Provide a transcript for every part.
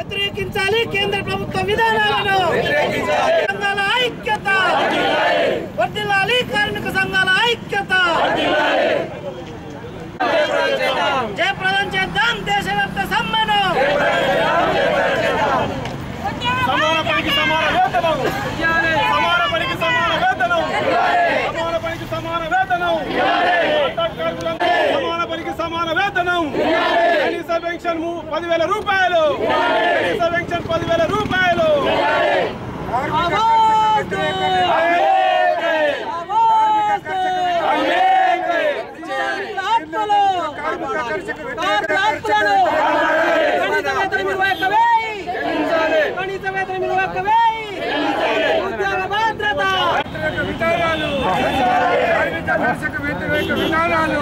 వ్యతిరేకించాలి కేంద్ర ప్రభుత్వ విధానాలను సంఘాల ఐక్యత వర్దిల్లాలి కార్మిక సంఘాల ఐక్యత జయప్రదం చేద్దాం దేశవ్యాప్త సమ్మెను సమాన పనికి సమాన వేతనం సమాన పనికి సమాన వేతనం సమాన పనికి సమాన వేతనం కాంట్రాక్ట్ కార్మికులందరికీ సమాన పనికి సమాన వేతనం కనీస పెన్షన్ ము- పదివేల రూపాయలు కనీస పెన్షన్ పదివేల రూపాయలు విధానాలు దర్శక వ్యతిరేక విధానాలు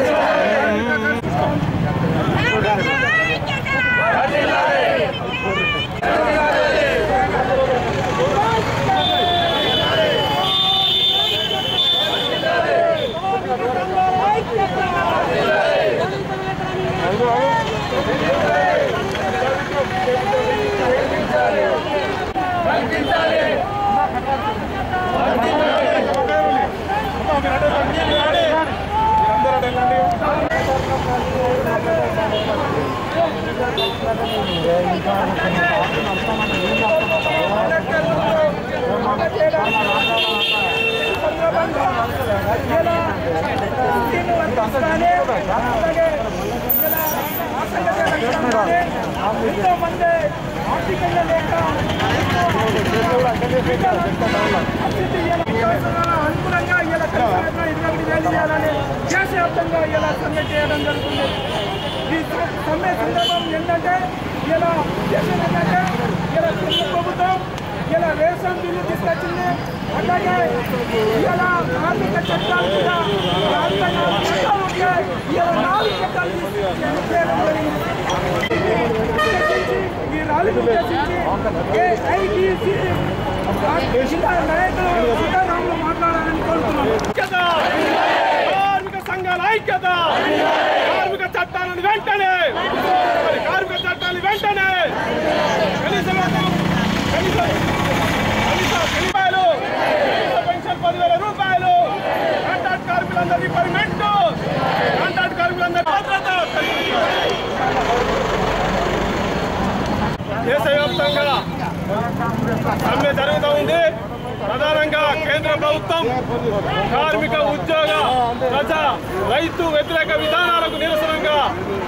ఎంతో మంది ఆర్థికంగా లేక అనుకూలంగా ఇలా కలెక్టరేట్లో ఇరవై ఒకటి వేలు చేయాలని దేశవ్యాప్తంగా ఇలా సమ్మె చేయడం జరుగుతుంది ఈ స- సమ్మె సందర్భం ఏంటంటే ఇలా దేశం ఏంటంటే ఇలా కేంద్ర ప్రభుత్వం ఇలా రేషన్ బిల్లు తీసుకొచ్చింది అట్లాగే ఇలా కార్మిక చట్టాలు కూడా రాజ్యాంగ చట్టాలు ఉంటే ఇలా నాలుగు చట్టాలు తీసుకు- చేయడం జరిగింది ఈ ర్యాలీని ఉద్దేశించి ఏఐటీసీ జిల్లా నాయకులు సీతారాములు మాట్లాడాలని కోరుతున్నాను ఐక్యత కార్మిక సంఘాల ఐక్యత కార్మిక చట్టాలను వెంటనే మరి కార్మిక చట్టాలు వెంటనే కనీస వేతనం, కనీస కనీస రూపాయలు కనీస పెన్షన్ పదివేల రూపాయలు కాంట్రాక్ట్ కార్మికులందరికీ పర్మిట్ కాంట్రాక్ట్ కార్మికులందరికీ భద్రత దేశవ్యాప్తంగా సమ్మె జరుగుతూ ఉంది ప్రధానంగా కేంద్ర ప్రభుత్వం కార్మిక ఉద్యోగ ప్రజా రైతు వ్యతిరేక విధానాలకు నిరసనంగా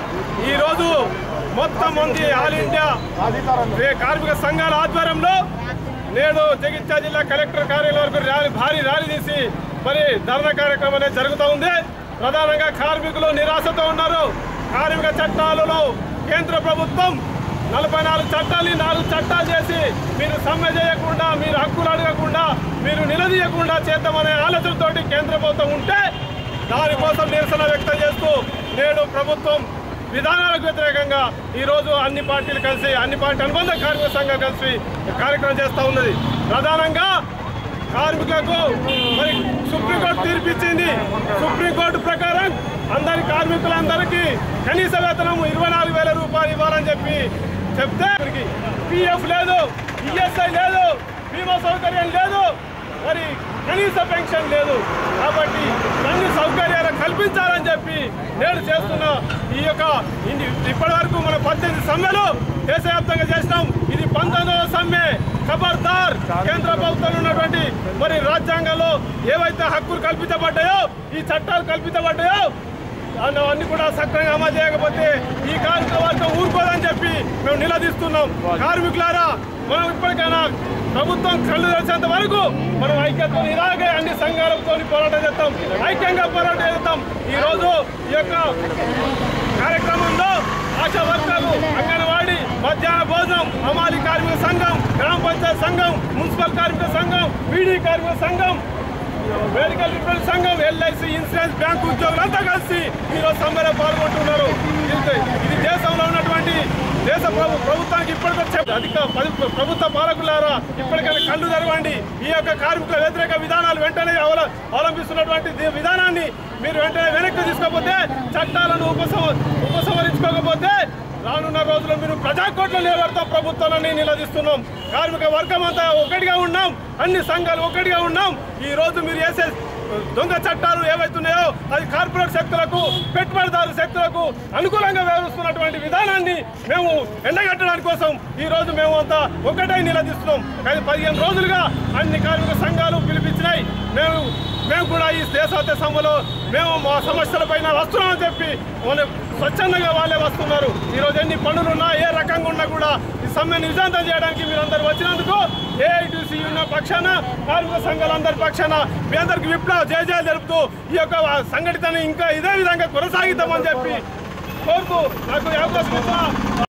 ఈరోజు మొత్తం మంది ఆల్ ఇండియా ఏ కార్మిక సంఘాల ఆధ్వర్యంలో నేడు జగిత్యాల జిల్లా కలెక్టర్ కార్యాలయం వరకు ర్యాలీ భారీ ర్యాలీ తీసి మరి ధర్నా కార్యక్రమం అనేది జరుగుతూ ఉంది ప్రధానంగా కార్మికులు నిరాశతో ఉన్నారు కార్మిక చట్టాలలో కేంద్ర ప్రభుత్వం నలభై నాలుగు చట్టాలు నాలుగు చట్టాలు చేసి మీరు సమ్మె చేయకుండా మీరు హక్కులు అడగకుండా మీరు నిలదీయకుండా చేద్దామనే ఆలోచనతోటి కేంద్ర ప్రభుత్వం ఉంటే దానికోసం నిరసన వ్యక్తం చేస్తూ నేడు ప్రభుత్వం విధానాలకు వ్యతిరేకంగా ఈరోజు అన్ని పార్టీలు కలిసి అన్ని పార్టీ అనుబంధ కార్మిక సంఘం కలిసి కార్యక్రమం చేస్తూ ఉన్నది ప్రధానంగా కార్మికులకు మరి సుప్రీంకోర్టు తీర్పిచ్చింది సుప్రీంకోర్టు ప్రకారం అందరి కార్మికులందరికీ కనీస వేతనం ఇరవై నాలుగు వేల రూపాయలు ఇవ్వాలని చెప్పి చెప్తే పిఎఫ్ లేదు ఈఎస్ఐ లేదు బీమా సౌకర్యం లేదు మరి కనీస పెన్షన్ లేదు కాబట్టి అన్ని సౌకర్యాలు కల్పించాలని చెప్పి నేడు చేస్తున్న ఈ యొక్క ఇన్ని- ఇప్పటి వరకు మన పద్దెనిమిది సమ్మెలు దేశవ్యాప్తంగా చేసినాం ఇది పంతొమ్మిదవ సమ్మె ఖబర్దార్ కేంద్ర ప్రభుత్వంలో ఉన్నటువంటి మరి రాజ్యాంగంలో ఏవైతే హక్కులు కల్పించబడ్డాయో ఈ చట్టాలు కల్పించబడ్డాయో అన్న- అన్ని కూడా సక్రమంగా అమలు చేయకపోతే ఈ కార్మిక వర్గం ఊరుకోదని చెప్పి మేము నిలదీస్తున్నాం కార్మికులారా మనం ఇప్పటికైనా ప్రభుత్వం కళ్ళు తెరిచేంత వరకు మనం ఐక్యతతో ఇలాగే అన్ని సంఘాలతో పోరాటం చేస్తాం ఐక్యంగా పోరాటం చేస్తాం ఈ రోజు ఈ యొక్క కార్యక్రమంలో ఆశా వర్కర్లు అంగన్వాడీ మధ్యాహ్న భోజనం హమాలి కార్మిక సంఘం గ్రామ పంచాయత్ సంఘం మున్సిపల్ కార్మిక సంఘం బీడీ కార్మిక సంఘం మెడికల్ రిపేర్ సంఘం ఎల్ఐసి ఇన్సూరెన్స్ బ్యాంక్ ఉద్యోగులంతా కలిసి ఈరోజు సమ్మెలో పాల్గొంటున్నారు ఇది ఇది దేశంలో ఉన్నటువంటి దేశ ప్రభు ప్రభుత్వానికి ఇప్పటికొచ్చే అధిక పది- ప్రభుత్వ పాలకులారా ఇప్పటికైనా కళ్ళు తెరవండి ఈ యొక్క కార్మికుల వ్యతిరేక విధానాలు వెంటనే అవల- అవలంబిస్తున్నటువంటి ది- విధానాన్ని మీరు వెంటనే వెనక్కి తీసుకోకపోతే చట్టాలను ఉపసంహ ఉపసంహరించుకోకపోతే రానున్న రోజుల్లో మీరు ప్రజాకోట్లు నిలబెడతాం ప్రభుత్వాన్ని నిలదీస్తున్నాం కార్మిక వర్గం అంతా ఒకటిగా ఉన్నాం అన్ని సంఘాలు ఒకటిగా ఉన్నాం ఈ రోజు మీరు వేసే దొంగ చట్టాలు ఏవైతున్నాయో అది కార్పొరేట్ శక్తులకు పెట్టుబడిదారు శక్తులకు అనుకూలంగా వ్యవహరిస్తున్నటువంటి విధానాన్ని మేము ఎండగట్టడానికి కోసం ఈ రోజు మేము అంతా ఒకటై నిలదీస్తున్నాం కానీ పదిహేను రోజులుగా అన్ని కార్మిక సంఘాలు పిలిపించినాయి మేము మేము కూడా ఈ దేశోత్సవ సభలో మేము మా సమస్యల పైన వస్తున్నామని చెప్పి వాళ్ళు స్వచ్ఛందంగా వాళ్ళే వస్తున్నారు ఈ రోజు ఎన్ని పనులు ఉన్నా ఏ రకంగా ఉన్నా కూడా ఈ సమ్మెను విజాంతం చేయడానికి మీరందరూ వచ్చినందుకు ఏఐటీసీ ఉన్న పక్షాన కార్మిక సంఘాలందరి పక్షాన మీ అందరికి విప్లవ జయ జయ తెలుపుతూ ఈ యొక్క సంఘటన ఇంకా ఇదే విధంగా కొనసాగిద్దామని చెప్పి కోరుతూ నాకు ఈ అవకాశం ఇచ్చిన